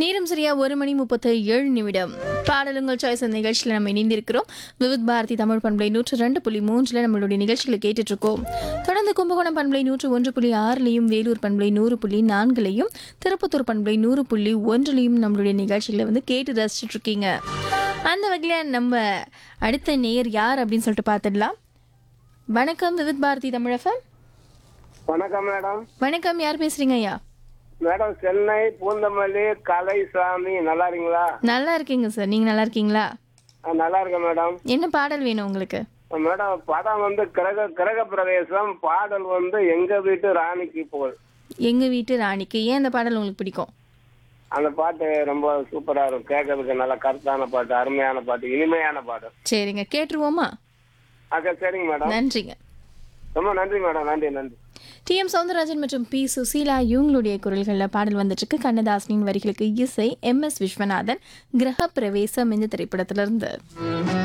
நேரம் சரியா ஒரு மணி முப்பத்து ஏழு நிமிடம் பாடலுங்கள் சாய்ஸ் அந்த நிகழ்ச்சியில் நம்ம இணைந்திருக்கிறோம் விவித் பாரதி தமிழ் பண்பலை நூற்று ரெண்டு புள்ளி மூன்றில் நம்மளுடைய நிகழ்ச்சிகளை கேட்டுட்டு இருக்கோம் தொடர்ந்து கும்பகோணம் பண்பலை நூற்று ஒன்று புள்ளி ஆறுலையும் வேலூர் பண்பலை நூறு புள்ளி நான்குலையும் திருப்பத்தூர் பண்பலை நூறு புள்ளி ஒன்றுலையும் நம்மளுடைய நிகழ்ச்சிகளை வந்து கேட்டு ரசிச்சுட்டு இருக்கீங்க அந்த வகையில் நம்ம அடுத்த நேயர் யார் அப்படின்னு சொல்லிட்டு பார்த்துடலாம் வணக்கம் விவித் பாரதி தமிழகம் வணக்கம் மேடம் வணக்கம் யார் பேசுறீங்க ஐயா மேடம் சென்னை பூந்தமல்லி கலைசாமி நல்லா இருக்கீங்களா நல்லா இருக்கீங்க சார் நீங்க நல்லா இருக்கீங்களா ஆ, நல்லா இருக்கேன் மேடம் என்ன பாடல் வேணும் உங்களுக்கு மேடம் படம் வந்து கிரக கிரக பிரவேசம் பாடல் வந்து எங்க வீட்டு ராணிக்கு புகழ் எங்க வீட்டு ராணிக்கு ஏன் இந்த பாடல் உங்களுக்கு பிடிக்கும் அந்த பாட்டு ரொம்ப சூப்பரா இருக்கும் கேட்கறதுக்கு நல்ல கருத்தான பாட்டு அருமையான பாட்டு இனிமையான பாட்டு சரிங்க கேட்டுருவோமா அக்கா சரிங்க மேடம் நன்றிங்க ரொம்ப நன்றி மேடம் நன்றி நன்றி டி எம் சவுந்தரராஜன் மற்றும் பி சுசீலா இவங்களுடைய குரல்களில் பாடல் வந்துட்டு இருக்கு கண்ணதாசனின் வரிகளுக்கு இசை எம் எஸ் விஸ்வநாதன் கிரக பிரவேசம் இந்த திரைப்படத்திலிருந்து